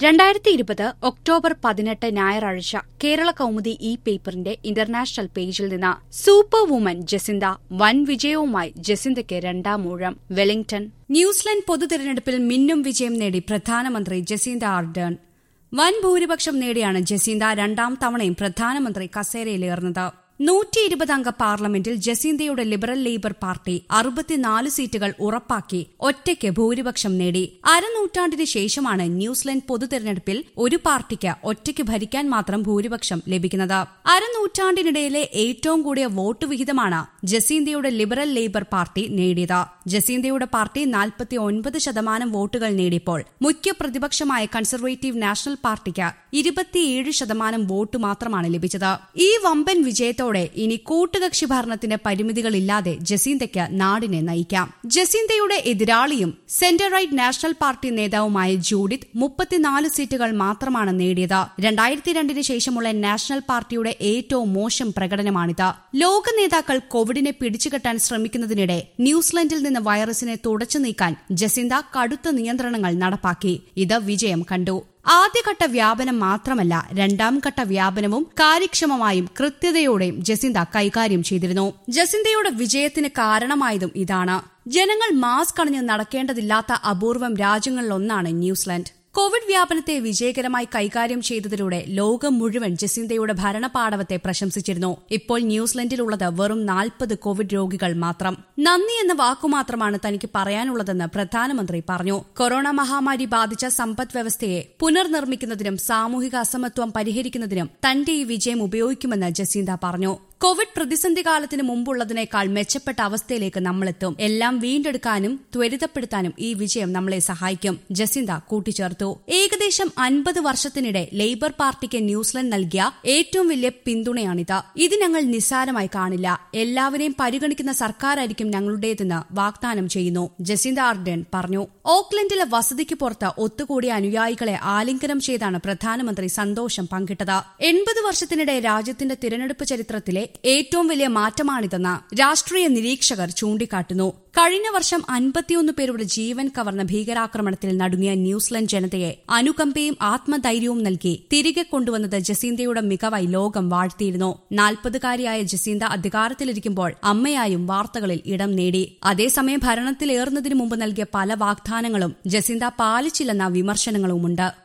രണ്ടായിരത്തി ഇരുപത് ഒക്ടോബർ പതിനെട്ട് ഞായറാഴ്ച കേരള കൌമുദി ഇ പേപ്പറിന്റെ ഇന്റർനാഷണൽ പേജിൽ നിന്ന് സൂപ്പർ വുമൻ ജസിന്ത വൻ വിജയവുമായി ജസിന്തയ്ക്ക് രണ്ടാം ഊഴം വെലിംഗ്ടൺ ന്യൂസിലൻഡ് പൊതുതെരഞ്ഞെടുപ്പിൽ മിന്നും വിജയം നേടി പ്രധാനമന്ത്രി ജസീന്ത ആർഡേൺ വൻ ഭൂരിപക്ഷം നേടിയാണ് ജസീന്ത രണ്ടാം തവണയും പ്രധാനമന്ത്രി കസേരയിലേറുന്നത് നൂറ്റി ഇരുപത് അംഗ പാർലമെന്റിൽ ജസീന്തയുടെ ലിബറൽ ലേബർ പാർട്ടി അറുപത്തിനാല് സീറ്റുകൾ ഉറപ്പാക്കി ഒറ്റയ്ക്ക് ഭൂരിപക്ഷം നേടി അരനൂറ്റാണ്ടിന് ശേഷമാണ് ന്യൂസിലൻഡ് പൊതുതെരഞ്ഞെടുപ്പിൽ ഒരു പാർട്ടിക്ക് ഒറ്റയ്ക്ക് ഭരിക്കാൻ മാത്രം ഭൂരിപക്ഷം ലഭിക്കുന്നത് അരനൂറ്റാണ്ടിനിടയിലെ ഏറ്റവും കൂടിയ വോട്ട് വിഹിതമാണ് ജസീന്തയുടെ ലിബറൽ ലേബർ പാർട്ടി നേടിയത് ജസീന്തയുടെ പാർട്ടി നാൽപ്പത്തി ഒൻപത് ശതമാനം വോട്ടുകൾ നേടിയപ്പോൾ മുഖ്യ പ്രതിപക്ഷമായ കൺസർവേറ്റീവ് നാഷണൽ പാർട്ടിക്ക് ഇരുപത്തിയേഴ് ശതമാനം വോട്ട് മാത്രമാണ് ലഭിച്ചത് ഈ വമ്പൻ വിജയത്തോടെ ഇനി കൂട്ടുകക്ഷി ഭരണത്തിന്റെ പരിമിതികളില്ലാതെ ജസീന്തയ്ക്ക് നാടിനെ നയിക്കാം ജസീന്തയുടെ എതിരാളിയും സെന്റർ റൈറ്റ് നാഷണൽ പാർട്ടി നേതാവുമായ ജൂഡിത്ത് മുപ്പത്തിനാല് സീറ്റുകൾ മാത്രമാണ് നേടിയത് രണ്ടായിരത്തി രണ്ടിന് ശേഷമുള്ള നാഷണൽ പാർട്ടിയുടെ ഏറ്റവും മോശം പ്രകടനമാണിത് ലോക നേതാക്കൾ കോവിഡിനെ പിടിച്ചുകെട്ടാൻ ശ്രമിക്കുന്നതിനിടെ ന്യൂസിലൻഡിൽ നിന്ന് വൈറസിനെ തുടച്ചു നീക്കാൻ ജസിന്ത കടുത്ത നിയന്ത്രണങ്ങൾ നടപ്പാക്കി ഇത് വിജയം കണ്ടു ആദ്യഘട്ട വ്യാപനം മാത്രമല്ല രണ്ടാം ഘട്ട വ്യാപനവും കാര്യക്ഷമമായും കൃത്യതയോടെയും ജസിന്ത കൈകാര്യം ചെയ്തിരുന്നു ജസിന്തയുടെ വിജയത്തിന് കാരണമായതും ഇതാണ് ജനങ്ങൾ മാസ്ക് അണിഞ്ഞ് നടക്കേണ്ടതില്ലാത്ത അപൂർവം രാജ്യങ്ങളിലൊന്നാണ് ന്യൂസിലൻഡ് കോവിഡ് വ്യാപനത്തെ വിജയകരമായി കൈകാര്യം ചെയ്തതിലൂടെ ലോകം മുഴുവൻ ജസിന്തയുടെ ഭരണപാടവത്തെ പ്രശംസിച്ചിരുന്നു ഇപ്പോൾ ന്യൂസിലൻഡിലുള്ളത് വെറും നാൽപ്പത് കോവിഡ് രോഗികൾ മാത്രം നന്ദി എന്ന വാക്കുമാത്രമാണ് തനിക്ക് പറയാനുള്ളതെന്ന് പ്രധാനമന്ത്രി പറഞ്ഞു കൊറോണ മഹാമാരി ബാധിച്ച സമ്പദ് വ്യവസ്ഥയെ പുനർനിർമ്മിക്കുന്നതിനും സാമൂഹിക അസമത്വം പരിഹരിക്കുന്നതിനും തന്റെ ഈ വിജയം ഉപയോഗിക്കുമെന്ന് ജസീന്ത പറഞ്ഞു കോവിഡ് പ്രതിസന്ധി കാലത്തിന് മുമ്പുള്ളതിനേക്കാൾ മെച്ചപ്പെട്ട അവസ്ഥയിലേക്ക് നമ്മളെത്തും എല്ലാം വീണ്ടെടുക്കാനും ത്വരിതപ്പെടുത്താനും ഈ വിജയം നമ്മളെ സഹായിക്കും ജസിന്ത കൂട്ടിച്ചേർത്തു ഏകദേശം അൻപത് വർഷത്തിനിടെ ലേബർ പാർട്ടിക്ക് ന്യൂസിലൻഡ് നൽകിയ ഏറ്റവും വലിയ പിന്തുണയാണിത് ഇത് ഞങ്ങൾ നിസ്സാരമായി കാണില്ല എല്ലാവരെയും പരിഗണിക്കുന്ന സർക്കാരായിരിക്കും ഞങ്ങളുടേതെന്ന് വാഗ്ദാനം ചെയ്യുന്നു ജസിന്ത ആർഡൻ പറഞ്ഞു ഓക്ലൻഡിലെ വസതിക്ക് പുറത്ത് ഒത്തുകൂടിയ അനുയായികളെ ആലിംഗനം ചെയ്താണ് പ്രധാനമന്ത്രി സന്തോഷം പങ്കിട്ടത് എൺപത് വർഷത്തിനിടെ രാജ്യത്തിന്റെ തിരഞ്ഞെടുപ്പ് ചരിത്രത്തിലെ ഏറ്റവും വലിയ മാറ്റമാണിതെന്ന് രാഷ്ട്രീയ നിരീക്ഷകർ ചൂണ്ടിക്കാട്ടുന്നു കഴിഞ്ഞ വർഷം അൻപത്തിയൊന്ന് പേരുടെ ജീവൻ കവർന്ന ഭീകരാക്രമണത്തിൽ നടുങ്ങിയ ന്യൂസിലൻഡ് ജനതയെ അനുകമ്പയും ആത്മധൈര്യവും നൽകി തിരികെ കൊണ്ടുവന്നത് ജസീന്തയുടെ മികവായി ലോകം വാഴ്ത്തിയിരുന്നു നാൽപ്പതുകാരിയായ ജസീന്ത അധികാരത്തിലിരിക്കുമ്പോൾ അമ്മയായും വാർത്തകളിൽ ഇടം നേടി അതേസമയം ഭരണത്തിലേറുന്നതിനു മുമ്പ് നൽകിയ പല വാഗ്ദാനങ്ങളും ജസീന്ത പാലിച്ചില്ലെന്ന വിമർശനങ്ങളുമുണ്ട്